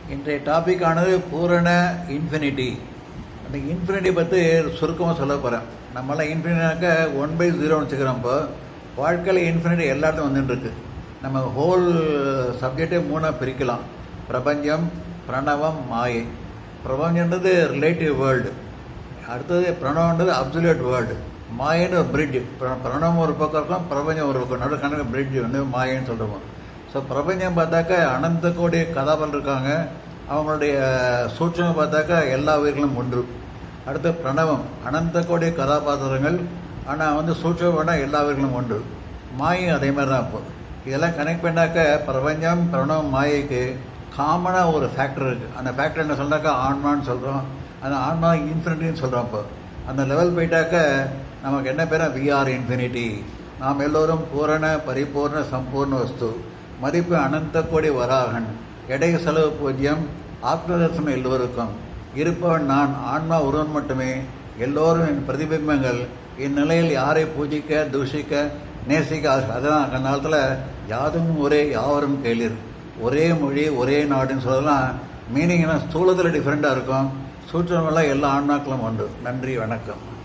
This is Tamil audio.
இன்றைய டாபிக் ஆனது பூரண இன்ஃபினிட்டி அந்த இன்ஃபினிட்டி பற்றி சுருக்கமாக சொல்ல போகிறேன் நம்மளாம் இன்ஃபினிட்டாக்க ஒன் பை ஜீரோன்னு வச்சுக்கிறோம் இப்போ வாழ்க்கையில் இன்ஃபினிட்டி எல்லா இடத்தும் வந்துட்டு இருக்கு நம்ம ஹோல் சப்ஜெக்டே மூணாக பிரிக்கலாம் பிரபஞ்சம் பிரணவம் மாயை பிரபஞ்சன்றது ரிலேட்டிவ் வேர்ல்டு அடுத்தது பிரணவன்றது அப்சல்யூட் வேர்ல்டு மாயன்னு ஒரு பிரிட்ஜ் பிரணவம் ஒரு பக்கம் இருக்கும் பிரபஞ்சம் ஒரு பக்கம் நடு கணக்கு பிரிட்ஜ் வந்து மாயன்னு சொல்கிறோம் ஸோ பிரபஞ்சம் பார்த்தாக்கா அனந்த கோடி கதாபல் இருக்காங்க அவங்களுடைய சூட்சம் பார்த்தாக்கா எல்லா உயிர்களும் ஒன்று அடுத்து பிரணவம் அனந்த கோடி கதாபாத்திரங்கள் ஆனால் வந்து சூட்சம் வேணால் எல்லா உயிர்களும் ஒன்று மாயும் அதே மாதிரி தான் இப்போ இதெல்லாம் கனெக்ட் பண்ணாக்க பிரபஞ்சம் பிரணவம் மாயைக்கு காமனாக ஒரு ஃபேக்டர் இருக்குது அந்த ஃபேக்டர் என்ன சொல்கிறாக்கா ஆன்மான்னு சொல்கிறோம் அந்த ஆன்மா இன்ஃபினிட்டின்னு சொல்கிறோம் இப்போ அந்த லெவல் போயிட்டாக்க நமக்கு என்ன பேரா விஆர் இன்ஃபினிட்டி நாம் எல்லோரும் பூரண பரிபூர்ண சம்பூர்ண வஸ்து மதிப்பு அனந்த கோடி வராகன் எடை செலவு பூஜ்யம் ஆத்மதர்சனம் எல்லோருக்கும் இருப்பவன் நான் ஆன்மா ஒருவன் மட்டுமே எல்லோரும் என் பிரதிபிம்பங்கள் இந்நிலையில் யாரை பூஜிக்க தூஷிக்க நேசிக்க அதான் அந்த காலத்தில் யாதும் ஒரே யாவரும் கேளிர் ஒரே மொழி ஒரே நாடுன்னு சொல்லலாம் மீனிங் என்ன ஸ்தூலத்தில் டிஃப்ரெண்ட்டாக இருக்கும் சூட்சமெல்லாம் எல்லா ஆன்மாக்களும் உண்டு நன்றி வணக்கம்